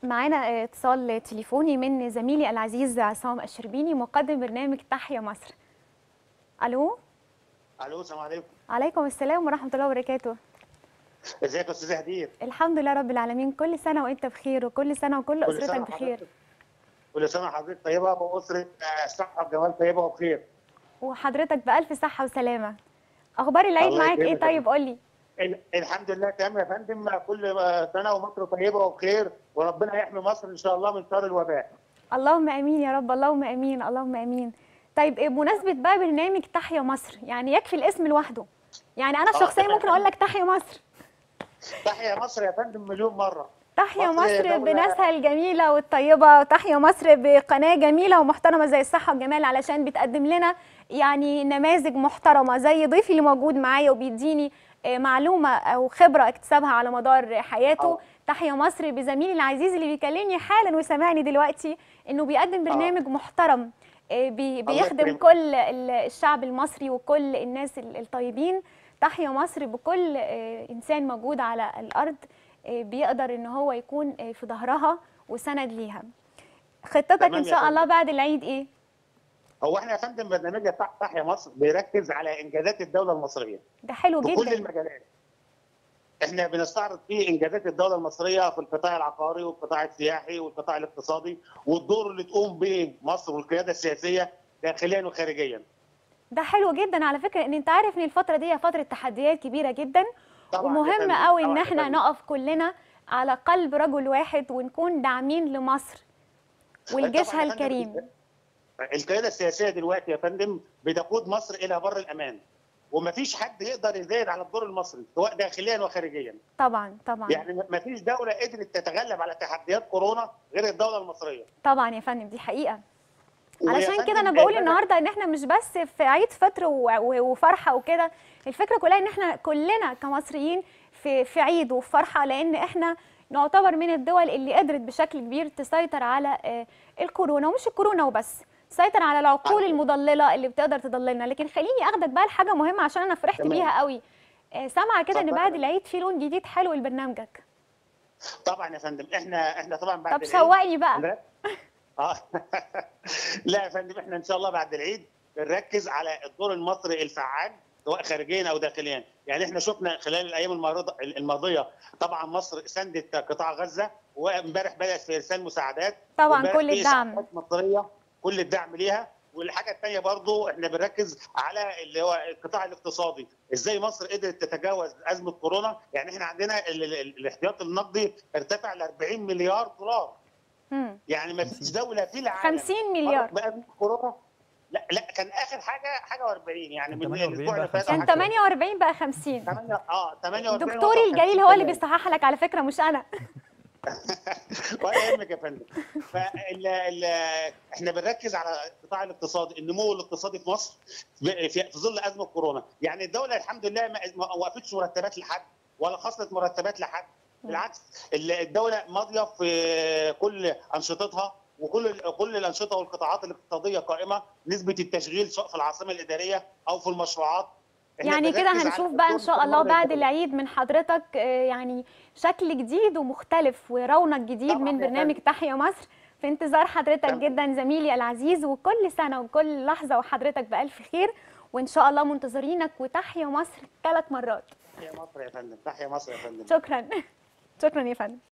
معانا اتصال تليفوني من زميلي العزيز عصام الشربيني مقدم برنامج تحيا مصر الو الو السلام عليكم عليكم السلام ورحمه الله وبركاته ازيك يا استاذ هدير الحمد لله رب العالمين كل سنه وانت بخير وكل سنه وكل كل سنة اسرتك وحضرتك- بخير كل سنه وحضرتك طيبه واسره آه، صحه وجمال طيبه وبخير وحضرتك بالف صحه وسلامه اخبار العيد الله معاك ايه يكرمك. طيب قول لي ال- الحمد لله تمام يا فندم كل آه، سنه ومصر طيبه وبخير وربنا يحمي مصر ان شاء الله من شر الوباء اللهم امين يا رب اللهم امين اللهم امين طيب إيه بمناسبه بقى برنامج تحيا مصر يعني يكفي الاسم لوحده يعني انا آه، شخصيا تمام. ممكن اقول لك تحيا مصر تحيا مصر يا فندم مليون مره تحيا مصر مصر دولة- بناسها الجميلة والطيبة وتحيا مصر بقناة جميلة ومحترمة زي الصحة والجمال علشان بتقدم لنا يعني نماذج محترمة زي ضيفي اللي موجود معايا وبيديني آه، معلومة أو خبرة اكتسبها على مدار حياته أه. تحيا مصر بزميلي العزيز اللي بيكلمني حالا وسامعني دلوقتي إنه بيقدم برنامج محترم آه، بي- بيخدم يكرمك. كل ال- الشعب المصري وكل الناس ال- الطيبين تحيا مصر بكل آه، إنسان موجود على الأرض آه، بيقدر ان هو يكون آه، في ظهرها وسند ليها خطتك تمام ان يا شاء فندم. الله بعد العيد ايه هو احنا يا فندم برنامجنا بتاع تحيا مصر بيركز على انجازات الدوله المصريه ده حلو في كل جدا المجالات احنا بنستعرض فيه انجازات الدوله المصريه في القطاع العقاري والقطاع السياحي والقطاع الاقتصادي والدور اللي تقوم به مصر والقياده السياسيه داخليا وخارجيا ده حلو جدا على فكره ان انت عارف ان الفتره دي هي فتره تحديات كبيره جدا طبعا يا ومهم فندم، قوي ان طبعاً يا احنا فندم. نقف كلنا على قلب رجل واحد ونكون داعمين لمصر ولجيشها طبعاً يا فندم، الكريم القياده السياسيه دلوقتي يا فندم بتقود مصر الى بر الامان ومفيش حد يقدر يزايد على الدور المصري سواء داخليا وخارجيا طبعا طبعا يعني مفيش دوله قدرت تتغلب على تحديات كورونا غير الدوله المصريه طبعا يا فندم دي حقيقه ويا علشان فندم كده انا بقول البلد- النهارده ان احنا مش بس في عيد فطر و- و- وفرحه وكده الفكره كلها ان احنا كلنا كمصريين في في عيد وفي فرحه لان احنا نعتبر من الدول اللي قدرت بشكل كبير تسيطر على آه، الكورونا ومش الكورونا وبس تسيطر على العقول على- المضلله اللي بتقدر تضللنا لكن خليني اخدك بقى لحاجه مهمه عشان انا فرحت تمام. بيها قوي آه، سامعه كده ان اتفضل. بعد العيد في لون جديد حلو لبرنامجك طبعا يا فندم احنا احنا طبعا بعد طب العيد شوقني بقى لا. اه لا يا فندم احنا ان شاء الله بعد العيد بنركز على الدور المصري الفعال سواء خارجيا او داخليا يعني احنا شفنا خلال الايام الماضيه الماضيه طبعا مصر ساندت قطاع غزه وامبارح بدات في ارسال مساعدات طبعا وامبارح كل في الدعم إسعافات مصريه كل الدعم ليها والحاجه الثانيه برضو احنا بنركز على اللي هو القطاع الاقتصادي ازاي مصر قدرت تتجاوز ازمه كورونا يعني احنا عندنا ال- ال- الاحتياط النقدي ارتفع ل 40 مليار دولار مم. يعني ما فيش دوله في العالم 50 مليار مرت بقى من كورونا لا لا كان اخر حاجه حاجه و40 يعني من 48 الاسبوع اللي بقى فات كان حاجة. 48 بقى 50 8 اه 48 دكتوري وصل الجليل 50 هو اللي كمان. بيصحح لك على فكره مش انا ولا يهمك يا فندم فال ال احنا بنركز على القطاع الاقتصادي النمو الاقتصادي في مصر في, في ظل ازمه كورونا يعني الدوله الحمد لله ما ما وقفتش مرتبات لحد ولا خصصت مرتبات لحد بالعكس ال- الدوله ماضيه في كل انشطتها وكل كل الانشطه والقطاعات الاقتصاديه قائمه نسبه التشغيل سواء في العاصمه الاداريه او في المشروعات إحنا يعني كده بنركز على هنشوف بقى ان الدور شاء الله الاستثماري بعد للدولة. العيد من حضرتك آه، يعني شكل جديد ومختلف ورونق جديد طبعاً من يا برنامج فندم. تحيا مصر في انتظار حضرتك تمام. جدا زميلي العزيز وكل سنه وكل لحظه وحضرتك بالف خير وان شاء الله منتظرينك وتحيا مصر ثلاث مرات تحيا مصر يا فندم تحيا مصر يا فندم شكرا شكرا يا فندم